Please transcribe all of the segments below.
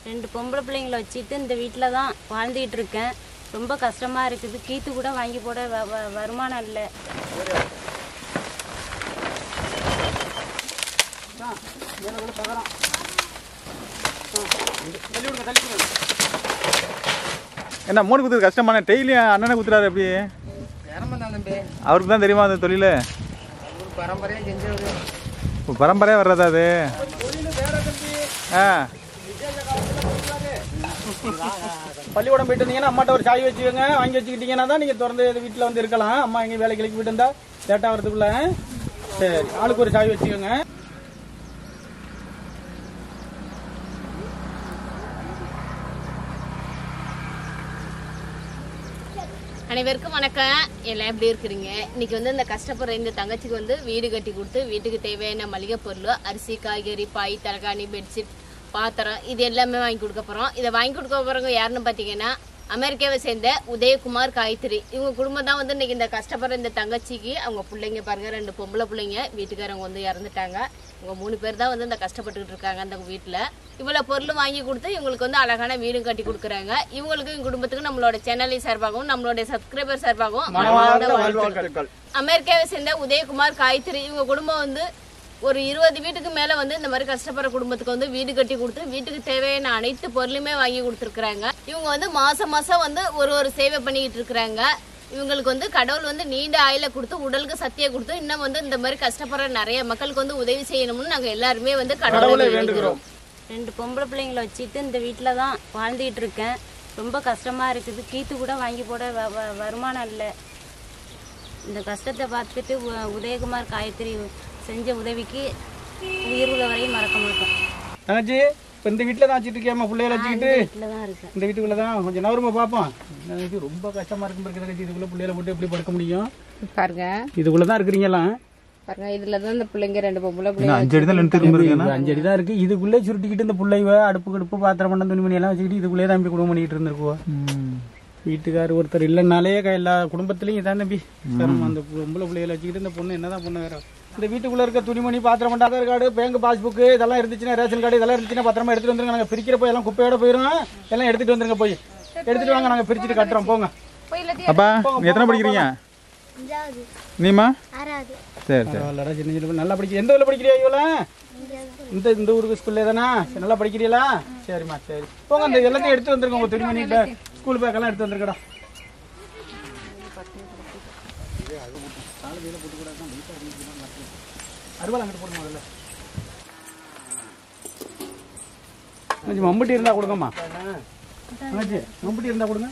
ரெண்டு பொம்பளை பிள்ளைங்கள வச்சுட்டு இந்த வீட்டில் தான் வாழ்ந்துக்கிட்டு இருக்கேன் ரொம்ப கஷ்டமாக இருக்குது கீத்து கூட வாங்கி போட வ- வ- வருமானம் இல்லை என்ன மூணு குத்துறது கஷ்டமான டெய்லி அண்ணனை குத்துறாரு எப்படி சிரமம் தான் தம்பி அவருக்கு தான் தெரியுமா அந்த தொழில் ஒரு பரம்பரையாக செஞ்சது இப்போ பரம்பரையாக வர்றதா அது ஆ பள்ளிக்கூடம் போயிட்டு இருந்தீங்கன்னா அம்மாட்ட ஒரு சாய் வச்சுக்கோங்க வாங்கி வச்சுக்கிட்டீங்கன்னா தான் நீங்கள் திறந்து வீட்டில் வந்து இருக்கலாம் அம்மா எங்கேயும் வேலை கிளக்கி போயிட்டு இருந்தா லேட்டாக வரதுக்குள்ள சரி ஆளுக்கு ஒரு சாய் வச்சுக்கோங்க அனைவருக்கும் வணக்கம் எல்லாம் எப்படி இருக்கிறீங்க இன்னைக்கு வந்து இந்த கஷ்டப்படுற இந்த தங்கச்சிக்கு வந்து வீடு கட்டி கொடுத்து வீட்டுக்கு தேவையான மளிகை பொருள் அரிசி காய்கறி பாய் தலகாணி பெட்ஷீட் பாத்திரம் இது எல்லாமே வாங்கி கொடுக்க போறோம் இதை வாங்கி கொடுக்க போறவங்க யாருன்னு பார்த்தீங்கன்னா அமெரிக்காவை சேர்ந்த உதயகுமார் காயத்ரி இவங்க குடும்பம் தான் வந்து இன்னைக்கு இந்த கஷ்டப்படுற இந்த தங்கச்சிக்கு அவங்க பிள்ளைங்க பாருங்க ரெண்டு பொம்பளை பிள்ளைங்க வீட்டுக்காரங்க வந்து இறந்துட்டாங்க இவங்க மூணு பேர் தான் வந்து இந்த கஷ்டப்பட்டுக்கிட்டு இருக்காங்க அந்த வீட்டில் இவ்வளோ பொருள் வாங்கி கொடுத்து இவங்களுக்கு வந்து அழகான வீடும் கட்டி கொடுக்குறாங்க இவங்களுக்கு இவங்க குடும்பத்துக்கு நம்மளோட சேனலின் சார்பாகவும் நம்மளுடைய சப்ஸ்கிரைபர் சார்பாகவும் மனமார்ந்த வாழ்த்துக்கள். அமெரிக்காவை சேர்ந்த உதயகுமார் காயத்ரி இவங்க குடும்பம் வந்து ஒரு இருபது வீட்டுக்கு மேல வந்து இந்த மாதிரி கஷ்டப்படுற குடும்பத்துக்கு வந்து வீடு கட்டி கொடுத்து வீட்டுக்கு தேவையான அனைத்து பொருளுமே வாங்கி கொடுத்துருக்காங்க இவங்க வந்து மாசம் மாசம் வந்து ஒரு ஒரு சேவை பண்ணிக்கிட்டு இருக்கிறாங்க இவங்களுக்கு வந்து கடவுள் வந்து நீண்ட ஆயில கொடுத்து உடலுக்கு சத்திய கொடுத்து இன்னும் வந்து இந்த மாதிரி கஷ்டப்படுற நிறைய மக்களுக்கு வந்து உதவி செய்யணும்னு நாங்க எல்லாருமே வந்து கடவுளை வேண்டுகிறோம் ரெண்டு பொம்பளை பிள்ளைங்கள வச்சுட்டு இந்த வீட்டில் தான் வாழ்ந்துக்கிட்டு இருக்கேன் ரொம்ப கஷ்டமாக இருக்குது கீத்து கூட வாங்கி போட வ- வ- வருமானம் இல்லை இந்த கஷ்டத்தை பார்த்துட்டு உ- உதயகுமார் காயத்ரி செஞ்ச உதவிக்கு உயிர் உள்ள வரையும் மறக்க மாட்டோம் தங்கச்சி இப்போ இந்த வீட்டில் தான் வச்சுட்டு இருக்கியாம்மா பிள்ளைகளை வச்சுக்கிட்டு வீட்டில் தான் இருக்கேன் இந்த வீட்டுக்குள்ள தான் கொஞ்சம் நவரமா பார்ப்போம் தங்கச்சி ரொம்ப கஷ்டமா இருக்கும் இருக்கு தங்கச்சி இதுக்குள்ள பிள்ளைகளை போட்டு எப்படி படுக்க முடியும் பாருங்க இதுக்குள்ள தான் இருக்கிறீங்களாம் பாருங்க இதுல தான் இந்த பிள்ளைங்க ரெண்டு பொம்பளை இன்னும் அஞ்சு அடி தான் லென்த் இருக்கு அஞ்சு அடி தான் இருக்கு இதுக்குள்ளே சுருட்டிக்கிட்டு இந்த பிள்ளைவ அடுப்பு கடுப்பு பாத்திரம் பண்ண துணிமணி எல்லாம் வச்சுக்கிட்டு இதுக்குள்ளே தான் இப்படி குடும்பம் பண்ணிட்டு இருந்திருக்குவா வீட்டுக்காரர் ஒருத்தர் இல்லைனாலே க- எல்லா குடும்பத்திலையும் இதான் தம்பி சிரமம் அந்த பொம்பளை பிள்ளைகளை வச்சுக்கிட்டு இந்த பொண்ணு என்னதான் பொண்ணு வேற இந்த வீட்டுக்குள்ள இருக்க துணிமணி பாத்திரம் பண்ண ஆதார் கார்டு பேங்க் பாஸ்புக் இதெல்லாம் இருந்துச்சுன்னா ரேஷன் கார்டு இதெல்லாம் இருந்துச்சுன்னா பத்திரமா எடுத்துட்டு வந்துருங்க நாங்க பிரிக்கிறப்ப எல்லாம் குப்பையோட போயிடும் எல்லாம் எடுத்துட்டு வந்துருங்க போய் எடுத்துட்டு வாங்க நாங்க பிரிச்சுட்டு கட்டுறோம் போங்க அப்பா நீ எத்தனை படிக்கிறீங்க நீமா ஆறாவது சரி சரி பரவாயில்லடா சின்ன சின்ன பிள்ளை. நல்லா படிக்க எந்த ஊர்ல படிக்கிறியா இவளா இந்த இந்த ஊருக்கு ஸ்கூல்ல தானா சரி, நல்லா படிக்கிறீங்களா சரிம்மா சரி போங்க அந்த எல்லாத்தையும் எடுத்து வந்துருங்க உங்க துணிமணி ஸ்கூல் பேக் எல்லாம் எடுத்து வந்துருக்கடா அறுபது அங்கிட்டு போடுங்க முதல்ல அண்ணாச்சி, மம்பட்டி இருந்தா கொடுங்கம்மா அண்ணாச்சி, மம்பட்டி இருந்தா கொடுங்க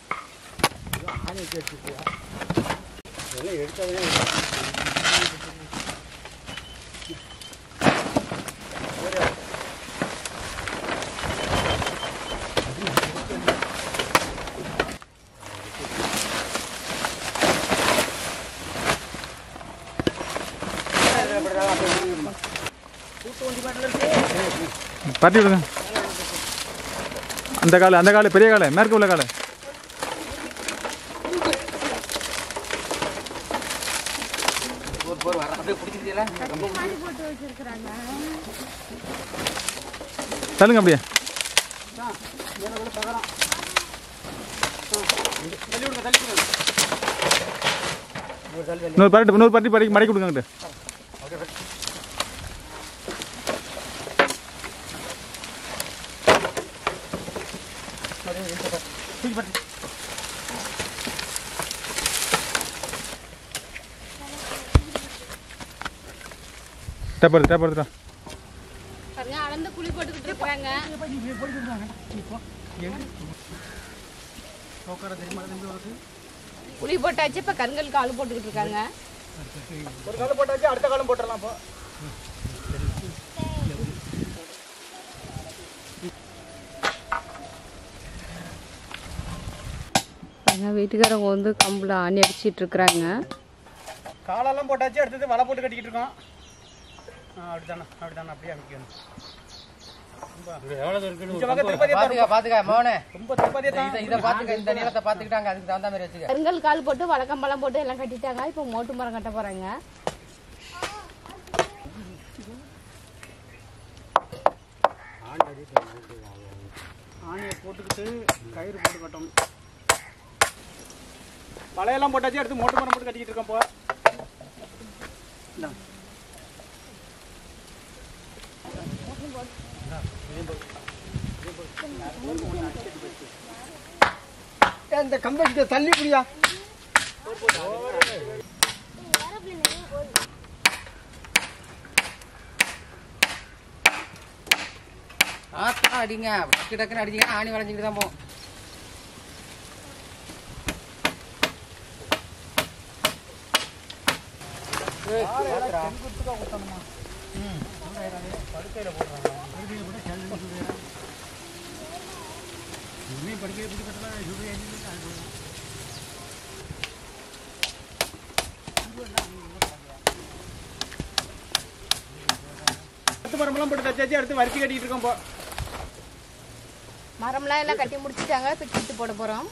பட்டி விடுங்க அந்த காலு அந்த காலு பெரிய காலு மேற்கு உள்ள காலு ஒரு போர் வர அப்படியே பிடிச்சிருக்கீங்களா தள்ளுங்க அப்படியே இன்னொரு பரட்டு இன்னொரு பரட்டி படி மடக்கி கொடுங்கங்கிட்டு டேப்பர் டேப்பர் எடுத்துடா பாருங்க அளந்து குழி போட்டுக்கிட்டு இருக்காங்க குழி போட்டாச்சு இப்ப கருங்கல் கால் போட்டுக்கிட்டு இருக்காங்க ஒரு காலம் போட்டாச்சு அடுத்த காலம் போட்டுடலாம் இப்போ பாருங்க வீட்டுக்காரவங்க வந்து கம்பில் ஆணி அடிச்சிட்டு இருக்கிறாங்க காலெல்லாம் போட்டாச்சு அடுத்தது வலை போட்டு கட்டிக்கிட்டு இருக்கோம் ஆ அப்படிதானே அப்படிதானே அப்படியே அமைக்கணும் கொஞ்சம் வாங்க, திருப்பதியை பாத்துக்க தரும். பாத்துக்க மோனே ரொம்ப திருப்பதியை தான். இதை இதை பாத்துக்க இந்த நீளத்தை பாத்துக்கிட்டாங்க அதுக்கு தகுந்த மாதிரி வச்சுக்க கருங்கல் கால் போட்டு வழக்கம்பழம் போட்டு எல்லாம் கட்டிட்டாங்க இப்போ மோட்டு மரம் கட்ட போறாங்க ஆணியை போட்டுக்கிட்டு கயிறு போட்டு கட்டணும் வலையெல்லாம் போட்டாச்சு அடுத்து மோட்டர் மரம் போட்டு கட்டிக்கிட்டு இருக்கோம் இப்போ இந்தா. இந்த கம்பெனி தள்ளி புரியா ஆத்தா அடிங்க டக்கு டக்குன்னு அடிச்சிங்கன்னா ஆணி வளைஞ்சிக்கிட்டு தான் போகும் பத்து மரமெல்லாம் போட்டு தச்சாச்சு அடுத்து வரிசை கட்டிக்கிட்டு இருக்கோம் இப்போ மரம்லாம் எல்லாம் கட்டி முடிச்சிட்டாங்க இப்போ கீத்து போட போறோம்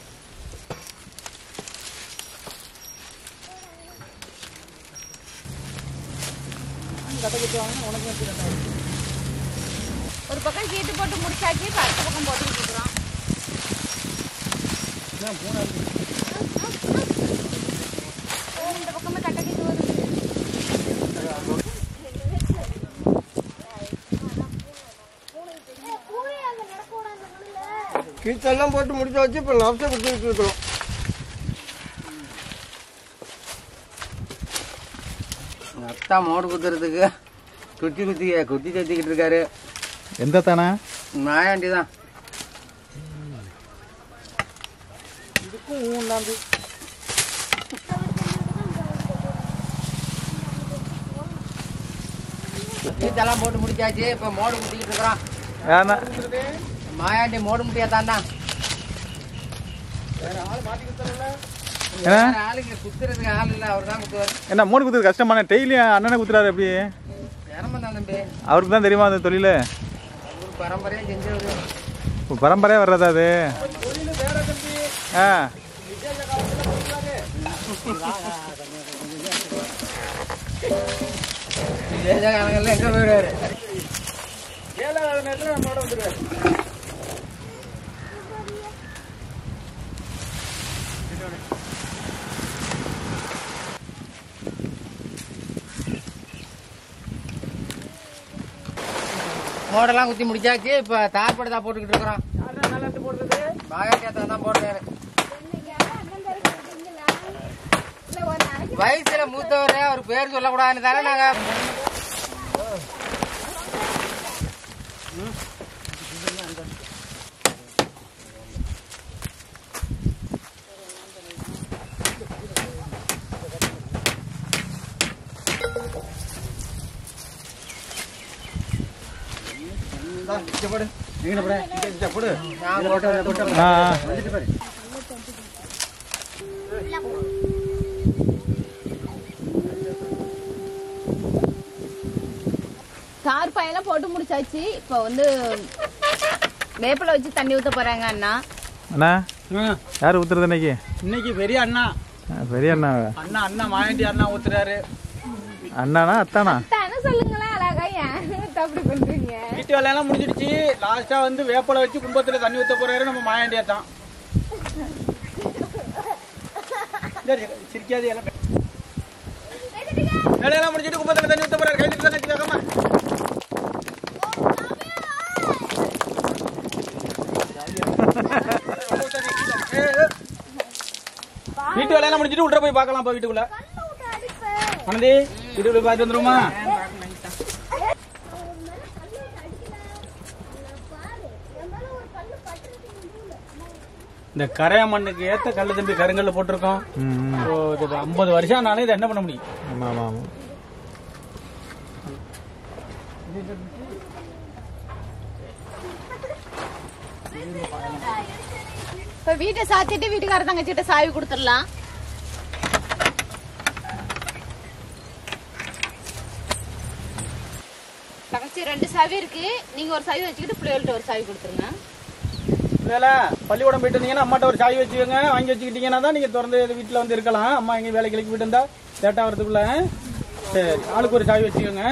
ஒரு பக்கம் கீத்து போட்டு முடிச்சாச்சு இப்போ அடுத்த பக்கம் போட்டுக்கிட்டு இருக்கிறோம் இந்த பக்கமே கட்ட கீத்து வருது கீச்செல்லாம் போட்டு முடிச்சு வச்சு இப்போ லப்ஸை கொடுத்துட்டு இருக்கிறோம் அத்தா மோடு குத்துறதுக்கு குத்தி குத்தி குத்தி தத்திக்கிட்டு இருக்காரு எந்த தானே மாயாண்டி தான் இதுக்கும் ஊண்டாந்து கீத்தெல்லாம் போட்டு முடிச்சாச்சு இப்போ மோடு குத்திக்கிட்டு இருக்கிறோம் யாருண்ணா மாயாண்டி மோடு முடியா தாண்டா என்ன ஆளுங்க குத்துறதுக்கு ஆள் இல்லை அவர் தான் குத்துவார் என்ன மோடு குத்துறது கஷ்டமான டெய்லியும் அண்ணனை குத்துறாரு எப்படி சிரமம் தான் தம்பி அவருக்கு தான் தெரியுமா அந்த தொழில் ஒரு பரம்பரையாக செஞ்சவர் இப்போ பரம்பரையாக வர்றதா அது ஆ காலங்களில் எங்கே போயிடுவாரு ஏழாவது நேரத்தில் நம்மளோட வந்துடுவார் மோடெல்லாம் குத்தி முடிச்சாச்சு இப்போ தார்படி தான் போட்டுக்கிட்டு இருக்கிறோம் யாருன்னா நல்லா எடுத்து போடுறது மாயாண்டி அத்தா தான் போடுறாரு வயசுல மூத்தவர் அவர் பேர் சொல்லக்கூடாதுன்னு தானே நாங்க நான் போட்டு ஆ ஆ. தார் பாயெல்லாம் போட்டு முடிச்சாச்சு இப்போ வந்து வேப்பிலை வச்சு தண்ணி ஊத்த போறாங்க அண்ணா அண்ணா யார் ஊத்துறது இன்னைக்கு இன்னைக்கு பெரிய அண்ணா ஆ, பெரிய அண்ணா அண்ணா அண்ணா மாயாண்டி அண்ணா ஊத்துறாரு அண்ணானா அத்தானா தானே சொல்லுங்களேன் அழகா ஏன் அப்படி பண்றீங்க வீட்டு வேலையெல்லாம் முடிஞ்சிடுச்சு லாஸ்டா வந்து வேப்பலை வச்சு கும்பத்துல தண்ணி ஊத்த போறாரு நம்ம மாயாண்டியா தான் சரி, சிரிக்காதே எல்லாம் வேலையெல்லாம் முடிஞ்சிட்டு கும்பத்துல தண்ணி ஊத்த போறாரு கையில தான் வச்சுக்காம வீட்டு வேலையெல்லாம் முடிஞ்சிட்டு உள்ள போய் பார்க்கலாம் இப்ப வீட்டுக்குள்ள ஆனந்தி வீட்டுக்குள்ள போய் பார்த்து வந்துருமா இந்த கரைய மண்ணுக்கு ஏத்த கல்லு தம்பி கருங்கல்ல போட்டிருக்கோம் ம் ஓ, இது ஐம்பது வருஷம் ஆனாலும் இதை என்ன பண்ண முடியும் ஆமாம் ஆமாம் ஆமாம் இப்ப வீட்டை சாத்திட்டு வீட்டுக்கார தங்கச்சிட்ட சாவி கொடுத்துடலாம் தங்கச்சி ரெண்டு சாவி இருக்கு நீங்க ஒரு சாவி வச்சுக்கிட்டு பிள்ளைகள்ட்ட ஒரு சாவி கொடுத்துருங்க வேலை பள்ளிக்கூடம் போயிட்டு இருந்தீங்கன்னா அம்மாட்ட ஒரு சாவி வச்சுக்கோங்க வாங்கி வச்சுக்கிட்டீங்கன்னா தான் நீங்க திறந்து வீட்டுல வந்து இருக்கலாம் அம்மா எங்க வேலை கிளக்கி போயிட்டு இருந்தா லேட்டா வரதுக்குள்ள சரி ஆளுக்கு ஒரு சாவி வச்சுக்கோங்க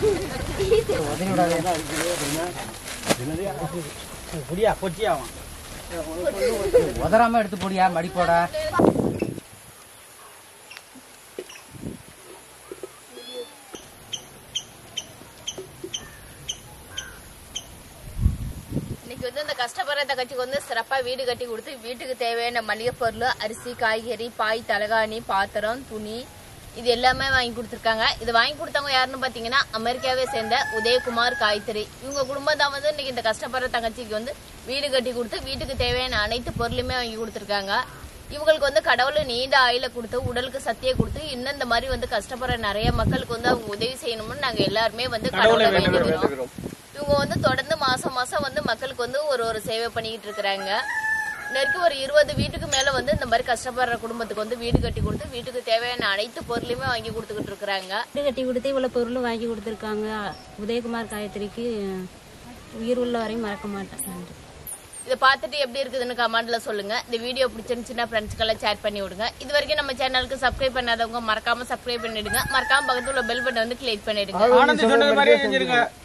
புடியா கொச்சியாவான் உதறாம எடுத்து போடியா மடிப்போட இன்னைக்கு வந்து இந்த கஷ்டப்படுற தங்கச்சிக்கு வந்து சிறப்பா வீடு கட்டி கொடுத்து வீட்டுக்கு தேவையான மளிகை பொருள் அரிசி காய்கறி பாய் தலகாணி பாத்திரம் துணி இது எல்லாமே வாங்கி கொடுத்துருக்காங்க இது வாங்கி கொடுத்தவங்க யாருன்னு பாத்தீங்கன்னா அமெரிக்காவை சேர்ந்த உதயகுமார் காய்கறி இவங்க குடும்பம் தான் வந்து இன்னைக்கு இந்த கஷ்டப்படுற தங்கச்சிக்கு வந்து வீடு கட்டி கொடுத்து வீட்டுக்கு தேவையான அனைத்து பொருளுமே வாங்கி கொடுத்துருக்காங்க இவங்களுக்கு வந்து கடவுள் நீண்ட ஆயில கொடுத்து உடலுக்கு சத்திய கொடுத்து இன்னும் இந்த மாதிரி வந்து கஷ்டப்படுற நிறைய மக்களுக்கு வந்து அவங்க உதவி செய்யணும்னு நாங்க எல்லாருமே வந்து கடவுளை வேண்டிக்கிறோம் இவங்க வந்து தொடர்ந்து மாசம் மாசம் வந்து மக்களுக்கு வந்து ஒரு ஒரு சேவை பண்ணிக்கிட்டு இருக்கிறாங்க நெருக்கி ஒரு இருபது வீட்டுக்கு மேல வந்து இந்த மாதிரி கஷ்டப்படுற குடும்பத்துக்கு வந்து வீடு கட்டி கொடுத்து வீட்டுக்கு தேவையான அனைத்து பொருளையுமே வாங்கி கொடுத்துக்கிட்டு இருக்கிறாங்க வீடு கட்டி கொடுத்து இவ்வளோ பொருளும் வாங்கி கொடுத்துருக்காங்க உதயகுமார் காயத்ரிக்கு உயிர் உள்ள வரையும் மறக்க மாட்டேன் நன்றி இதை பார்த்துட்டு எப்படி இருக்குதுன்னு கமெண்ட்ல சொல்லுங்க இந்த வீடியோ பிடிச்சிருந்துச்சுன்னா ஃப்ரெண்ட்ஸ்க்கெல்லாம் ஷேர் பண்ணி விடுங்க இது வரைக்கும் நம்ம சேனலுக்கு சப்ஸ்கிரைப் பண்ணாதவங்க மறக்காம சப்ஸ்கிரைப் பண்ணிடுங்க மறக்காம பக்கத்துல உள்ள பெல் பட்டன் வந்து கிளிக் பண்ணிடுங்க ஆனந்த் சொன்னது மாதிரியே செஞ்சிருங்க